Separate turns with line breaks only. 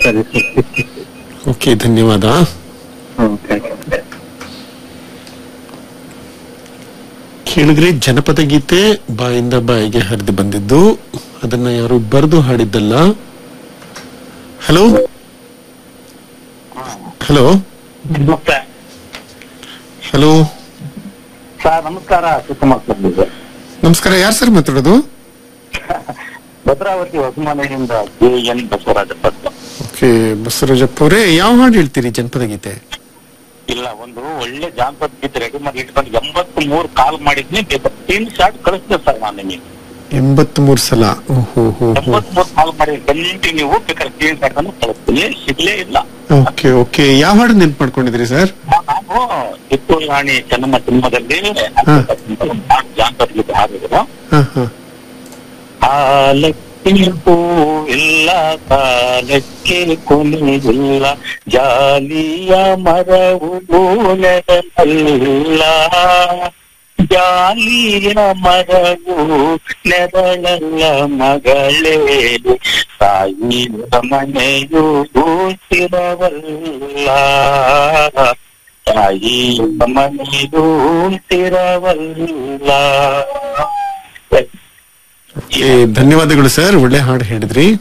ಸರಿ ಸರಿ
ಓಕೆ ಧನ್ಯವಾದ
ಹ್ಮ್ ಥ್ಯಾಂಕ್ ಯು
ಕೇಳಿದ್ರೆ ಜನಪದ ಗೀತೆ ಬಾಯಿಂದ ಬಾಯಿಗೆ ಹರಿದು ಬಂದಿದ್ದು ಅದನ್ನ ಯಾರು ಬರೆದು ಹಾಡಿದ್ದಲ್ಲ ಹಲೋ ಹಲೋ
ನಮಸ್ತೆ
ಹಲೋ
ಸರ್ ನಮಸ್ಕಾರ ಶಿವಕುಮಾರ್ ಸರ್
ನಮಸ್ಕಾರ ಯಾರು ಸರ್ ಮಾತಾಡೋದು
ಭದ್ರಾವತಿ ಹೊಸಮನೆಯಿಂದ ಜೆ ಎನ್ ಬಸವರಾಜ ಪತ್ರ
ಓಕೆ ಬಸವರಾಜಪ್ಪ ಅವರೇ ಯಾವ ಹಾಡು ಹೇಳ್ತೀರಿ ಜನಪದ ಗೀತೆ
ಇಲ್ಲ ಒಂದು ಒಳ್ಳೆ ಜಾನಪದ ಗೀತೆ ರೆಡಿ ಮಾಡಿ ಇಟ್ಕೊಂಡು ಎಂಬತ್ತು ಮೂರು ಕಾಲ್ ಮಾಡಿದ್ನಿ ತೀನ್ ಶಾರ್ಟ್ ಕಳಿಸ್ದೆ ಸರ್ ನಾನು ನಿಮಗೆ
ಎಂಬತ್ ಮೂರ್ ಸಲ ಓಹೋ ಹೋ ಹೋ
ಎಂಬತ್ ಮೂರು ಕಾಲ್ ಮಾಡಿ ಕಂಟಿನ್ಯೂ ಬೇಕಾದ್ರೆ ತೀನ್ ಶಾರ್ಟ್ ಅನ್ನು ಕಳಿಸ್ತೀನಿ ಸಿಗ್ಲೇ ಇಲ್ಲ
ಓಕೆ ಓಕೆ ಯಾವ ಹಾಡು ನೆನ್ಪು ಮಾಡ್ಕೊಂಡಿದ್ರಿ ಸರ್
ನಾನು ಕಿತ್ತೂರು ರಾಣಿ ಚೆನ್ನಮ್ಮ ಸಿನಿಮಾದಲ್ಲಿ ಜಾನಪದ ಗೀತೆ ಹಾಡಿದ್ರು
ಹಾ ಹಾ
ಕಾಲಕ್ಕೆ ಹೂವಿಲ್ಲ ಕಾಲಕ್ಕೆ ಕೊನೆಯಿಲ್ಲ ಜಾಲಿಯ ಮರವು ನೆರಳಲ್ಲ ಜಾಲಿಯ ಮರವು ನೆರಳಲ್ಲ ಮಗಳೇ ತಾಯಿ ಮನೆಯು ಸ್ಥಿರವಲ್ಲ ತಾಯಿ ಮನೆಯು ಸ್ಥಿರವಲ್ಲ
ಓಕೆ ಧನ್ಯವಾದಗಳು ಸರ್ ಒಳ್ಳೆ ಹಾಡು ಹೇಳಿದ್ರಿ